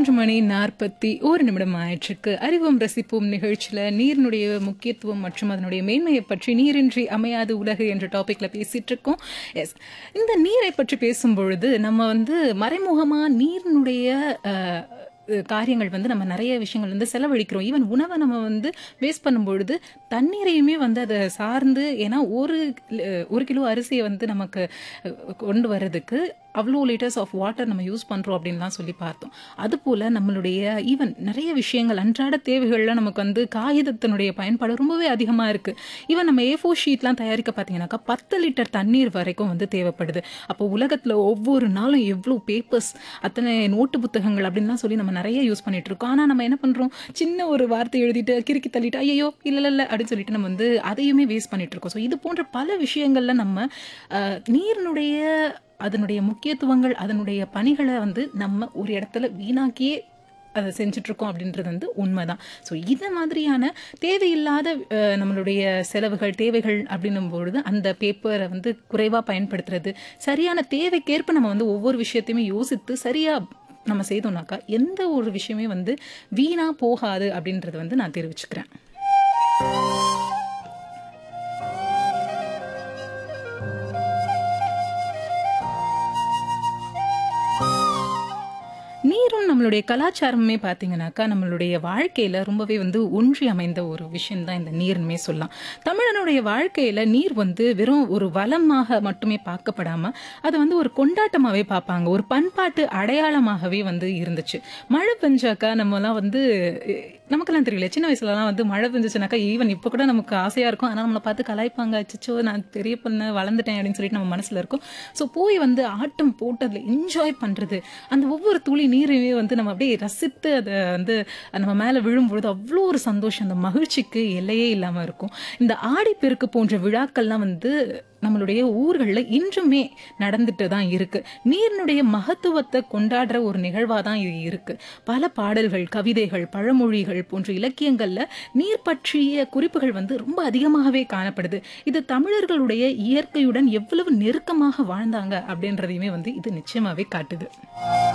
மூன்று மணி நாற்பத்தி ஒரு நிமிடம் ஆயிற்றுக்கு அறிவோம் ரசிப்போம் நிகழ்ச்சியில நீரினுடைய முக்கியத்துவம் மற்றும் அதனுடைய மேன்மையை பற்றி நீரின்றி அமையாது உலகு என்ற டாபிக்ல பேசிட்டு இருக்கோம் எஸ் இந்த நீரை பற்றி பேசும் பொழுது நம்ம வந்து மறைமுகமா நீரினுடைய அஹ், காரியங்கள் வந்து நம்ம நிறைய விஷயங்கள் வந்து செலவழிக்கிறோம் ஈவன் உணவை நம்ம வந்து வேஸ்ட் பண்ணும்பொழுது தண்ணீரையுமே வந்து அதை சார்ந்து ஏன்னா ஒரு அஹ், ஒரு கிலோ அரிசியை வந்து நமக்கு அஹ், கொண்டு வர்றதுக்கு அவ்வளோ லிட்டர்ஸ் ஆஃப் வாட்டர் நம்ம யூஸ் பண்ணுறோம் அப்படின்லாம் சொல்லி பார்த்தோம் அதுபோல் நம்மளுடைய ஈவன் நிறைய விஷயங்கள் அன்றாட தேவைகளில் நமக்கு வந்து காகிதத்தினுடைய பயன்பாடு ரொம்பவே அதிகமாக இருக்குது ஈவன் நம்ம ஏ ஃபோர் ஷீட்லாம் தயாரிக்க பார்த்தீங்கன்னாக்கா பத்து லிட்டர் தண்ணீர் வரைக்கும் வந்து தேவைப்படுது அப்போ உலகத்தில் ஒவ்வொரு நாளும் எவ்வளோ பேப்பர்ஸ் அத்தனை நோட்டு புத்தகங்கள் அப்படின்லாம் சொல்லி நம்ம நிறைய யூஸ் பண்ணிட்டு இருக்கோம் ஆனால் நம்ம என்ன பண்ணுறோம் சின்ன ஒரு வார்த்தை எழுதிட்டு கிறுக்கி தள்ளிட்டு ஐயோ இல்லை இல்லை அப்படின்னு சொல்லிட்டு நம்ம வந்து அதையுமே வேஸ்ட் பண்ணிட்டு இருக்கோம் ஸோ இது போன்ற பல விஷயங்கள்ல நம்ம அஹ், நீரினுடைய அதனுடைய முக்கியத்துவங்கள் அதனுடைய பணிகளை வந்து நம்ம ஒரு இடத்துல வீணாக்கியே அதை செஞ்சுட்ருக்கோம் அப்படின்றது வந்து உண்மைதான் ஸோ இந்த மாதிரியான தேவையில்லாத அஹ், நம்மளுடைய செலவுகள் தேவைகள் அப்படின்னும் பொழுது அந்த பேப்பரை வந்து குறைவாக பயன்படுத்துறது சரியான தேவைக்கேற்ப நம்ம வந்து ஒவ்வொரு விஷயத்தையுமே யோசித்து சரியாக நம்ம செய்தோம்னாக்கா எந்த ஒரு விஷயமே வந்து வீணாக போகாது அப்படின்றத வந்து நான் தெரிவிச்சுக்கிறேன் நீரும் நம்மளுடைய கலாச்சாரமே பார்த்தீங்கன்னாக்கா நம்மளுடைய வாழ்க்கையில ரொம்பவே வந்து ஒன்றி அமைந்த ஒரு விஷயம் தான் இந்த நீர்னுமே சொல்லலாம் தமிழனுடைய வாழ்க்கையில நீர் வந்து வெறும் ஒரு வளமாக மட்டுமே பார்க்கப்படாம அதை வந்து ஒரு கொண்டாட்டமாவே பார்ப்பாங்க ஒரு பண்பாட்டு அடையாளமாகவே வந்து இருந்துச்சு மழை பெஞ்சாக்கா நம்மலாம் வந்து அஹ், நமக்கெல்லாம் தெரியல சின்ன வயசுலலாம் வந்து மழை பெஞ்சிச்சுனாக்கா ஈவன் இப்போ கூட நமக்கு ஆசையா இருக்கும் ஆனால் நம்மளை பார்த்து கலாய்ப்பாங்க அச்சோ நான் பெரிய பொண்ணு வளர்ந்துட்டேன் அப்படின்னு சொல்லிட்டு நம்ம மனசுல இருக்கும் ஸோ போய் வந்து ஆட்டம் போட்டு அதில் என்ஜாய் பண்றது அந்த ஒவ்வொரு துளி நீரையுமே வந்து நம்ம அப்படியே ரசித்து அதை வந்து நம்ம மேலே விழும்பொழுது அவ்வளோ ஒரு சந்தோஷம் அந்த மகிழ்ச்சிக்கு எல்லையே இல்லாமல் இருக்கும் இந்த ஆடிப்பெருக்கு போன்ற விழாக்கள்லாம் வந்து நம்மளுடைய ஊர்களில் இன்றுமே நடந்துட்டு தான் இருக்கு நீரினுடைய மகத்துவத்தை கொண்டாடுற ஒரு நிகழ்வாக தான் இது இருக்கு பல பாடல்கள் கவிதைகள் பழமொழிகள் போன்ற இலக்கியங்கள்ல நீர் பற்றிய குறிப்புகள் வந்து ரொம்ப அதிகமாகவே காணப்படுது இது தமிழர்களுடைய இயற்கையுடன் எவ்வளவு நெருக்கமாக வாழ்ந்தாங்க அப்படின்றதையுமே வந்து இது நிச்சயமாவே காட்டுது